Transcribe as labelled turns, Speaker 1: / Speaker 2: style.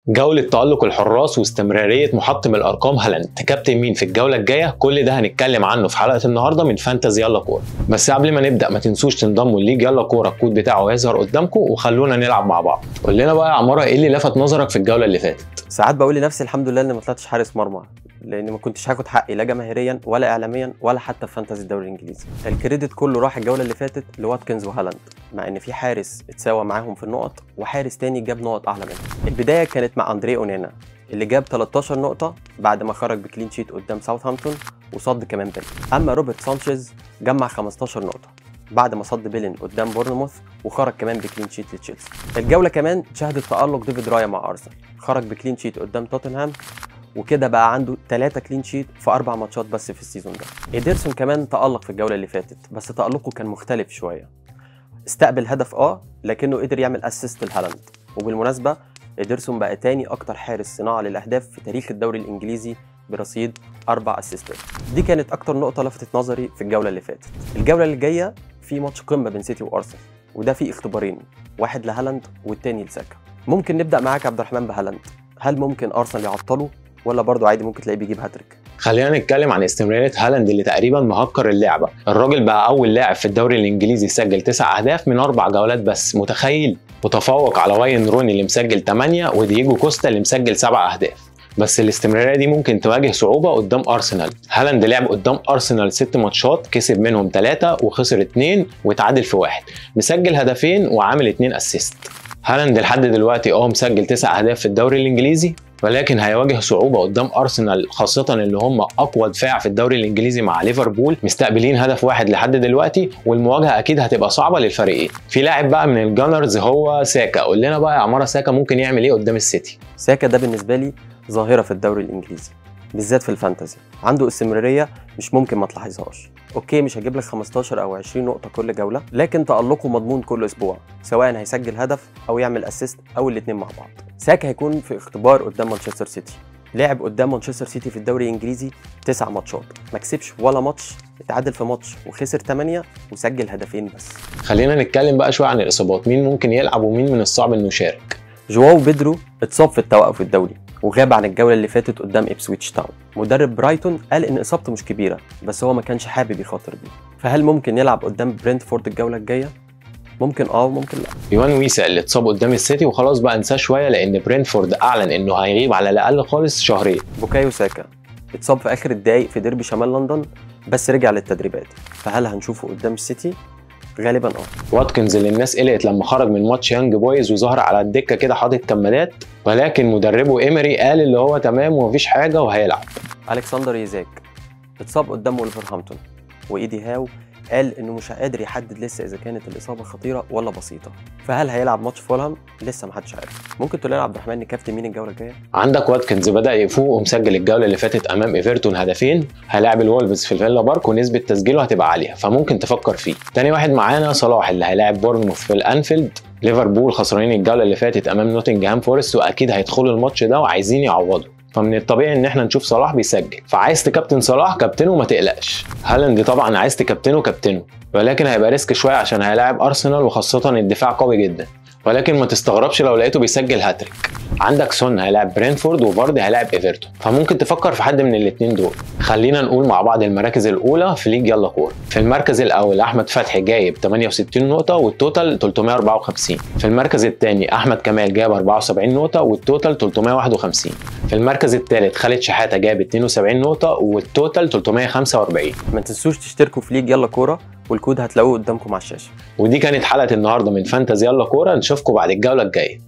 Speaker 1: جولة تألق الحراس واستمرارية محطم الأرقام هالاند كابتن مين في الجولة الجاية كل ده هنتكلم عنه في حلقة النهاردة من فانتازي يلا كورة بس قبل ما نبدأ ما تنسوش تنضموا لليج يلا كورة الكود بتاعه هيظهر قدامكم وخلونا نلعب مع بعض قول لنا بقى يا عمارة ايه اللي لفت نظرك في الجولة اللي فاتت
Speaker 2: ساعات بقول لنفسي الحمد لله اني ما طلعتش حارس مرمى لان ما كنتش هاخد حقي لا جماهيريا ولا اعلاميا ولا حتى في فانتازي الدوري الانجليزي الكريدت كله راح الجوله اللي فاتت لواتكنز وهالاند مع ان في حارس اتساوى معاهم في النقط وحارس تاني جاب نقط اعلى منهم البدايه كانت مع اندري اونانا اللي جاب 13 نقطه بعد ما خرج بكلين شيت قدام ساوثهامبتون وصد كمان بيلين اما روبرت سانشيز جمع 15 نقطه بعد ما صد بيلين قدام بورنموث وخرج كمان بكلين شيت لتشيلسي الجوله كمان شهدت تالق ديفيد رايا مع ارسنال خرج بكلين شيت قدام توتنهام وكده بقى عنده 3 كلين شيت في اربع ماتشات بس في السيزون ده ايدرسون كمان تالق في الجوله اللي فاتت بس تالقه كان مختلف شويه استقبل هدف اه لكنه قدر يعمل اسيست لهالاند وبالمناسبه ايدرسون بقى تاني اكتر حارس صناعه للاهداف في تاريخ الدوري الانجليزي برصيد اربع اسيستات دي كانت اكتر نقطه لفتت نظري في الجوله اللي فاتت الجوله اللي جايه في ماتش قمه بين سيتي وارسنال وده فيه اختبارين واحد لهالاند والتاني لساكا ممكن نبدا معاك عبد الرحمن بهالاند هل ممكن ارسنال يعطله ولا برضه عادي ممكن تلاقيه بيجيب هاتريك
Speaker 1: خلينا نتكلم عن استمرارية هالاند اللي تقريبا مهكر اللعبة الراجل بقى أول لاعب في الدوري الإنجليزي سجل 9 أهداف من أربع جولات بس متخيل متفوق على واين روني اللي مسجل 8 ودييجو كوستا اللي مسجل 7 أهداف بس الاستمراريه دي ممكن تواجه صعوبه قدام ارسنال هالاند لعب قدام ارسنال ست ماتشات كسب منهم ثلاثه وخسر اثنين وتعادل في واحد مسجل هدفين وعامل اثنين اسيست هالاند لحد دلوقتي اه مسجل تسع اهداف في الدوري الانجليزي ولكن هيواجه صعوبة قدام أرسنال خاصة اللي هم أقوى دفاع في الدوري الإنجليزي مع ليفربول مستقبلين هدف واحد لحد دلوقتي والمواجهة أكيد هتبقى صعبة للفريقين في لاعب بقى من الجانرز هو ساكا قول لنا بقى يا عمارة ساكا ممكن يعمل إيه قدام السيتي
Speaker 2: ساكا ده بالنسبه لي ظاهره في الدوري الانجليزي بالذات في الفانتازي عنده استمراريه مش ممكن ما تلاحظهاش اوكي مش هجيب لك 15 او 20 نقطه كل جوله لكن تالقه مضمون كل اسبوع سواء هيسجل هدف او يعمل اسيست او الاثنين مع بعض ساكا هيكون في اختبار قدام مانشستر سيتي لعب قدام مانشستر سيتي في الدوري الانجليزي تسع ماتشات ما كسبش ولا ماتش اتعادل في ماتش وخسر 8 وسجل هدفين بس
Speaker 1: خلينا نتكلم بقى شوية عن الإصابات مين ممكن يلعب ومين من الصعب إنه يشارك
Speaker 2: جواو بيدرو اتصاب في التوقف الدولي وغاب عن الجوله اللي فاتت قدام ابسويتش تاون مدرب برايتون قال ان اصابته مش كبيره بس هو ما كانش حابب يخاطر بيه فهل ممكن يلعب قدام برنتفورد الجوله الجايه ممكن اه وممكن لا
Speaker 1: يوان ويسا اللي اتصاب قدام السيتي وخلاص بقى انساه شوية لأن برينفورد أعلن إنه هيغيب على الأقل خالص شهرين
Speaker 2: بوكايو ساكا اتصاب في اخر الدقايق في ديربي شمال لندن بس رجع للتدريبات فهل هنشوفه قدام السيتي غالبا اه
Speaker 1: واتكنز اللي الناس قلقت لما خرج من ماتش يانج بويز وظهر على الدكه كده حاطط كمادات ولكن مدربه ايمري قال اللي هو تمام ومفيش حاجه وهيلعب
Speaker 2: الكسندر ايزاك اتصاب قدام ولفرهامبتون وايدي هاو قال انه مش قادر يحدد لسه اذا كانت الاصابه خطيره ولا بسيطه فهل هيلعب ماتش فولهام لسه محدش عارف ممكن تقول لنا عبد الرحمن كابتن مين الجوله الجايه
Speaker 1: عندك واتكنز بدا يفوق ومسجل الجوله اللي فاتت امام ايفرتون هدفين هيلاعب الولفز في الفيلا بارك ونسبه تسجيله هتبقى عاليه فممكن تفكر فيه تاني واحد معانا صلاح اللي هيلاعب بورنموث في الانفيلد ليفربول خسرانين الجوله اللي فاتت امام نوتنجهام فورست واكيد هيدخلوا الماتش ده وعايزين يعوضوا فمن الطبيعي ان احنا نشوف صلاح بيسجل فعايز تكابتن صلاح كابتنه وما تقلقش هالاند طبعا عايز تكابتنه كابتنه ولكن هيبقى ريسك شويه عشان هيلاعب ارسنال وخاصه الدفاع قوي جدا ولكن ما تستغربش لو لقيته بيسجل هاتريك عندك سون هيلاعب برينفورد وفاردي هيلاعب ايفرتون فممكن تفكر في حد من الاثنين دول خلينا نقول مع بعض المراكز الاولى في ليج يلا كوره في المركز الاول احمد فتحي جايب 68 نقطه والتوتال 354 في المركز الثاني احمد كمال جايب 74 نقطه والتوتال 351 في المركز الثالث خالد شحاته جايب 72 نقطه والتوتال 345
Speaker 2: ما تنسوش تشتركوا في ليج يلا كوره والكود هتلاقوه قدامكم على الشاشه
Speaker 1: ودي كانت حلقه النهارده من فانتازي يلا كوره نشوفكم بعد الجوله الجايه